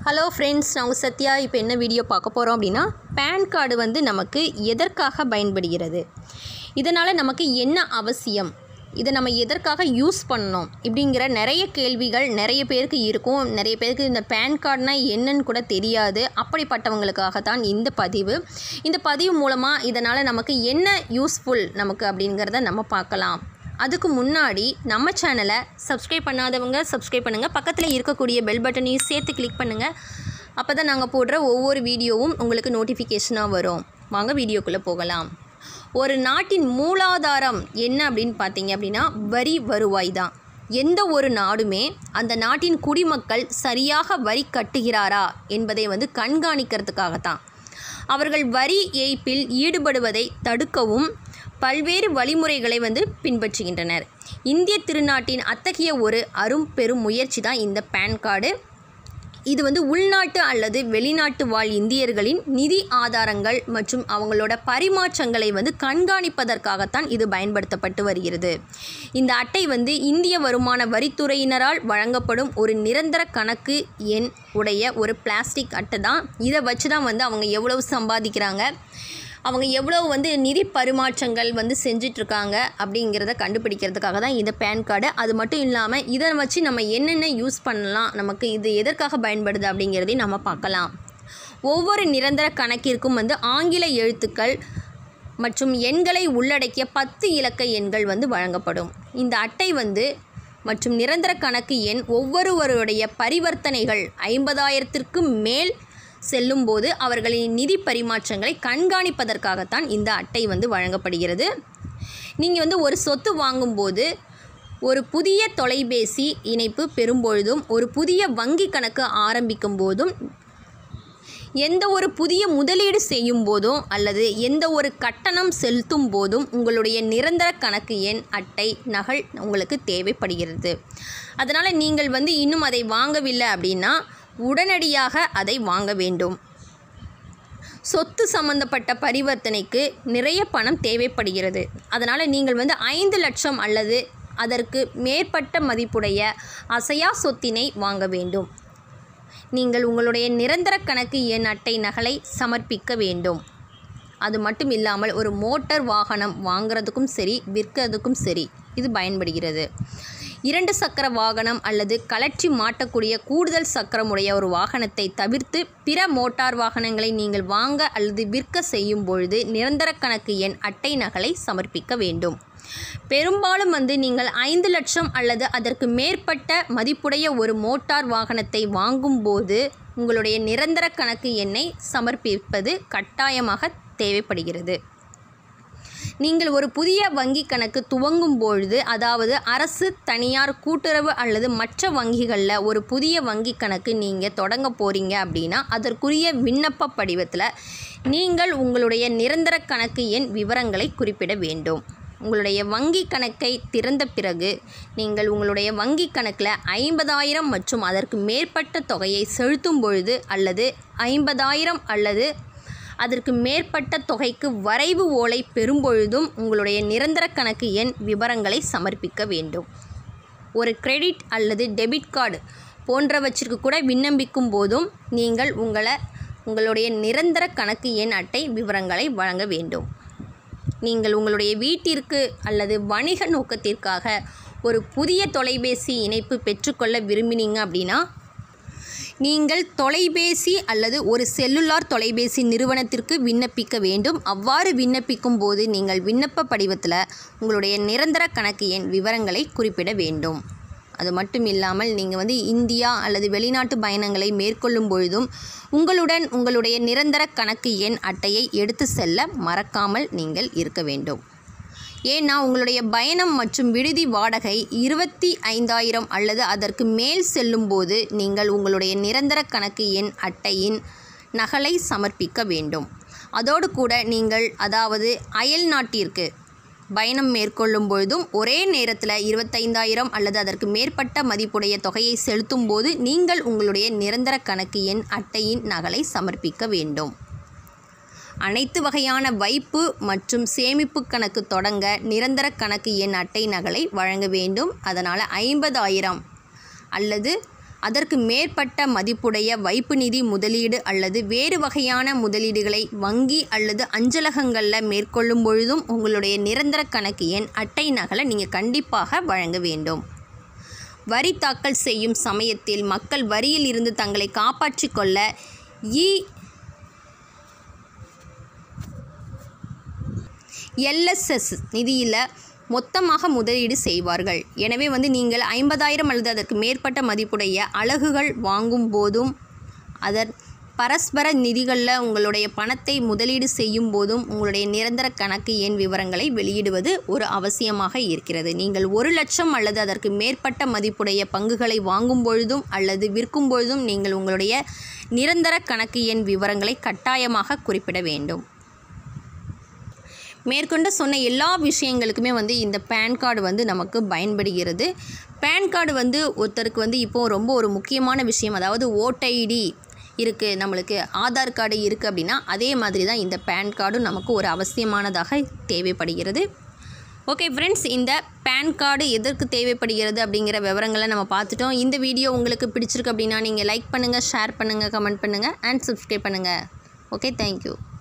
hello friends நான் உங்கள் சத்யா இப்போ என்ன வீடியோ பார்க்க போகிறோம் அப்படின்னா பேன் கார்டு வந்து நமக்கு எதற்காக பயன்படுகிறது இதனால் நமக்கு என்ன அவசியம் இதை நம்ம எதற்காக யூஸ் பண்ணணும் இப்படிங்கிற நிறைய கேள்விகள் நிறைய பேருக்கு இருக்கும் நிறைய பேருக்கு இந்த பேன் கார்டுனா என்னன்னு கூட தெரியாது அப்படிப்பட்டவங்களுக்காக தான் இந்த பதிவு இந்த பதிவு மூலமாக இதனால் நமக்கு என்ன யூஸ்ஃபுல் நமக்கு அப்படிங்கிறத நம்ம பார்க்கலாம் அதுக்கு முன்னாடி நம்ம சேனலை சப்ஸ்கிரைப் பண்ணாதவங்க சப்ஸ்கிரைப் பண்ணுங்கள் பக்கத்தில் இருக்கக்கூடிய பெல் பட்டனையும் சேர்த்து கிளிக் பண்ணுங்கள் அப்போ தான் நாங்கள் போடுற ஒவ்வொரு வீடியோவும் உங்களுக்கு நோட்டிஃபிகேஷனாக வரும் வாங்க வீடியோக்குள்ளே போகலாம் ஒரு நாட்டின் மூலாதாரம் என்ன அப்படின்னு பார்த்தீங்க அப்படின்னா வரி வருவாய் தான் எந்த ஒரு நாடுமே அந்த நாட்டின் குடிமக்கள் சரியாக வரி கட்டுகிறாரா என்பதை வந்து கண்காணிக்கிறதுக்காகத்தான் அவர்கள் வரி ஏய்ப்பில் ஈடுபடுவதை தடுக்கவும் பல்வேறு வழிமுறைகளை வந்து பின்பற்றுகின்றனர் இந்திய திருநாட்டின் அத்தகைய ஒரு அரும் பெரும் முயற்சி தான் இந்த பேன் கார்டு இது வந்து உள்நாட்டு அல்லது வெளிநாட்டு வாழ் இந்தியர்களின் நிதி ஆதாரங்கள் மற்றும் அவங்களோட பரிமாற்றங்களை வந்து கண்காணிப்பதற்காகத்தான் இது பயன்படுத்தப்பட்டு வருகிறது இந்த அட்டை வந்து இந்திய வருமான வரித்துறையினரால் வழங்கப்படும் ஒரு நிரந்தர கணக்கு எண் உடைய ஒரு பிளாஸ்டிக் அட்டை தான் இதை வச்சு தான் வந்து அவங்க எவ்வளவு சம்பாதிக்கிறாங்க அவங்க எவ்வளோ வந்து நிதி பரிமாற்றங்கள் வந்து செஞ்சிட்ருக்காங்க அப்படிங்கிறத கண்டுபிடிக்கிறதுக்காக தான் இந்த பேன் கார்டு அது மட்டும் இல்லாமல் இதை வச்சு நம்ம என்னென்ன யூஸ் பண்ணலாம் நமக்கு இது எதற்காக பயன்படுது அப்படிங்கிறதையும் நம்ம பார்க்கலாம் ஒவ்வொரு நிரந்தர கணக்கிற்கும் வந்து ஆங்கில எழுத்துக்கள் மற்றும் எண்களை உள்ளடக்கிய பத்து இலக்க எண்கள் வந்து வழங்கப்படும் இந்த அட்டை வந்து மற்றும் நிரந்தர கணக்கு எண் ஒவ்வொருவருடைய பரிவர்த்தனைகள் ஐம்பதாயிரத்திற்கு மேல் செல்லும்போது அவர்களின் நிதி பரிமாற்றங்களை கண்காணிப்பதற்காகத்தான் இந்த அட்டை வந்து வழங்கப்படுகிறது நீங்கள் வந்து ஒரு சொத்து வாங்கும்போது ஒரு புதிய தொலைபேசி இணைப்பு பெறும்பொழுதும் ஒரு புதிய வங்கி கணக்கு ஆரம்பிக்கும் போதும் எந்த ஒரு புதிய முதலீடு செய்யும் போதும் அல்லது எந்த ஒரு கட்டணம் செலுத்தும் போதும் உங்களுடைய நிரந்தர கணக்கு எண் அட்டை நகல் உங்களுக்கு தேவைப்படுகிறது அதனால் நீங்கள் வந்து இன்னும் அதை வாங்கவில்லை அப்படின்னா உடனடியாக அதை வாங்க வேண்டும் சொத்து சம்பந்தப்பட்ட பரிவர்த்தனைக்கு நிறைய பணம் தேவைப்படுகிறது அதனால் நீங்கள் வந்து ஐந்து லட்சம் அல்லது அதற்கு மேற்பட்ட மதிப்புடைய அசையா சொத்தினை வாங்க வேண்டும் நீங்கள் உங்களுடைய நிரந்தர கணக்கு எண் அட்டை நகலை சமர்ப்பிக்க வேண்டும் அது மட்டும் இல்லாமல் ஒரு மோட்டார் வாகனம் வாங்குறதுக்கும் சரி விற்கிறதுக்கும் சரி இது பயன்படுகிறது இரண்டு சக்கர வாகனம் அல்லது கலற்றி மாட்டக்கூடிய கூடுதல் சக்கரமுடைய ஒரு வாகனத்தை தவிர்த்து பிற மோட்டார் வாகனங்களை நீங்கள் வாங்க அல்லது விற்க செய்யும் பொழுது நிரந்தர கணக்கு எண் அட்டை நகலை சமர்ப்பிக்க வேண்டும் பெரும்பாலும் வந்து நீங்கள் ஐந்து லட்சம் அல்லது அதற்கு மேற்பட்ட மதிப்புடைய ஒரு மோட்டார் வாகனத்தை வாங்கும்போது உங்களுடைய நிரந்தர கணக்கு எண்ணை சமர்ப்பிப்பது கட்டாயமாக தேவைப்படுகிறது நீங்கள் ஒரு புதிய வங்கி கணக்கு துவங்கும் பொழுது அதாவது அரசு தனியார் கூட்டுறவு அல்லது மற்ற வங்கிகளில் ஒரு புதிய வங்கி கணக்கு நீங்கள் தொடங்க போகிறீங்க அப்படின்னா அதற்குரிய விண்ணப்ப படிவத்தில் நீங்கள் உங்களுடைய நிரந்தர கணக்கு எண் விவரங்களை குறிப்பிட வேண்டும் உங்களுடைய வங்கி கணக்கை திறந்த பிறகு நீங்கள் உங்களுடைய வங்கி கணக்கில் ஐம்பதாயிரம் மற்றும் அதற்கு மேற்பட்ட தொகையை செலுத்தும் பொழுது அல்லது ஐம்பதாயிரம் அல்லது அதற்கு மேற்பட்ட தொகைக்கு வரைவு ஓலை பெறும்பொழுதும் உங்களுடைய நிரந்தர கணக்கு எண் விவரங்களை சமர்ப்பிக்க வேண்டும் ஒரு கிரெடிட் அல்லது டெபிட் கார்டு போன்றவற்றிற்கு கூட விண்ணப்பிக்கும் போதும் நீங்கள் உங்களை உங்களுடைய நிரந்தர கணக்கு எண் அட்டை விவரங்களை வழங்க வேண்டும் நீங்கள் உங்களுடைய வீட்டிற்கு அல்லது வணிக நோக்கத்திற்காக ஒரு புதிய தொலைபேசி இணைப்பு பெற்றுக்கொள்ள விரும்பினீங்க அப்படின்னா நீங்கள் தொலைபேசி அல்லது ஒரு செல்லுலார் தொலைபேசி நிறுவனத்திற்கு விண்ணப்பிக்க வேண்டும் அவ்வாறு விண்ணப்பிக்கும் போது நீங்கள் விண்ணப்ப படிவத்தில் உங்களுடைய நிரந்தர கணக்கு எண் விவரங்களை குறிப்பிட வேண்டும் அது மட்டும் இல்லாமல் நீங்கள் வந்து இந்தியா அல்லது வெளிநாட்டு பயணங்களை மேற்கொள்ளும் பொழுதும் உங்களுடன் உங்களுடைய நிரந்தர கணக்கு எண் அட்டையை எடுத்து செல்ல மறக்காமல் நீங்கள் இருக்க வேண்டும் ஏன்னா உங்களுடைய பயணம் மற்றும் விடுதி வாடகை இருபத்தி ஐந்தாயிரம் அல்லது அதற்கு மேல் செல்லும்போது நீங்கள் உங்களுடைய நிரந்தர கணக்கு எண் அட்டையின் நகலை சமர்ப்பிக்க வேண்டும் அதோடு கூட நீங்கள் அதாவது அயல் நாட்டிற்கு பயணம் மேற்கொள்ளும் பொழுதும் ஒரே நேரத்தில் இருபத்தைந்தாயிரம் அல்லது அதற்கு மேற்பட்ட மதிப்புடைய தொகையை செலுத்தும் போது நீங்கள் உங்களுடைய நிரந்தர கணக்கு எண் அட்டையின் நகலை சமர்ப்பிக்க வேண்டும் அனைத்து வகையான வைப்பு மற்றும் சேமிப்பு கணக்கு தொடங்க நிரந்தர கணக்கு எண் அட்டை நகலை வழங்க வேண்டும் அதனால் ஐம்பதாயிரம் அல்லது அதற்கு மேற்பட்ட மதிப்புடைய வைப்பு நிதி முதலீடு அல்லது வேறு வகையான முதலீடுகளை வங்கி அல்லது அஞ்சலகங்களில் மேற்கொள்ளும் பொழுதும் உங்களுடைய நிரந்தர கணக்கு எண் அட்டை நகலை நீங்கள் கண்டிப்பாக வழங்க வேண்டும் வரி தாக்கல் செய்யும் சமயத்தில் மக்கள் வரியில் இருந்து தங்களை காப்பாற்றிக் கொள்ள இ எல்எஸ்எஸ் நிதியில் மொத்தமாக முதலீடு செய்வார்கள் எனவே வந்து நீங்கள் ஐம்பதாயிரம் அல்லது அதற்கு மேற்பட்ட மதிப்புடைய அலகுகள் வாங்கும் போதும் அதன் பரஸ்பர நிதிகளில் உங்களுடைய பணத்தை முதலீடு செய்யும் போதும் உங்களுடைய நிரந்தர கணக்கு எண் விவரங்களை வெளியிடுவது ஒரு அவசியமாக இருக்கிறது நீங்கள் ஒரு லட்சம் அல்லது அதற்கு மேற்பட்ட மதிப்புடைய பங்குகளை வாங்கும் பொழுதும் அல்லது விற்கும் பொழுதும் நீங்கள் உங்களுடைய நிரந்தர கணக்கு எண் விவரங்களை கட்டாயமாக குறிப்பிட வேண்டும் மேற்கொண்டு சொன்ன எல்லா விஷயங்களுக்குமே வந்து இந்த பேன் கார்டு வந்து நமக்கு பயன்படுகிறது பேன் கார்டு வந்து ஒருத்தருக்கு வந்து இப்போது ரொம்ப ஒரு முக்கியமான விஷயம் அதாவது ஓட்டைடி இருக்குது நம்மளுக்கு ஆதார் கார்டு இருக்குது அப்படின்னா அதே மாதிரி தான் இந்த பேன் கார்டும் நமக்கு ஒரு அவசியமானதாக தேவைப்படுகிறது ஓகே ஃப்ரெண்ட்ஸ் இந்த பேன் கார்டு எதற்கு தேவைப்படுகிறது அப்படிங்கிற விவரங்களை நம்ம பார்த்துட்டோம் இந்த வீடியோ உங்களுக்கு பிடிச்சிருக்கு அப்படின்னா நீங்கள் லைக் பண்ணுங்கள் ஷேர் பண்ணுங்கள் கமெண்ட் பண்ணுங்கள் அண்ட் சப்ஸ்கிரைப் பண்ணுங்கள் ஓகே தேங்க்யூ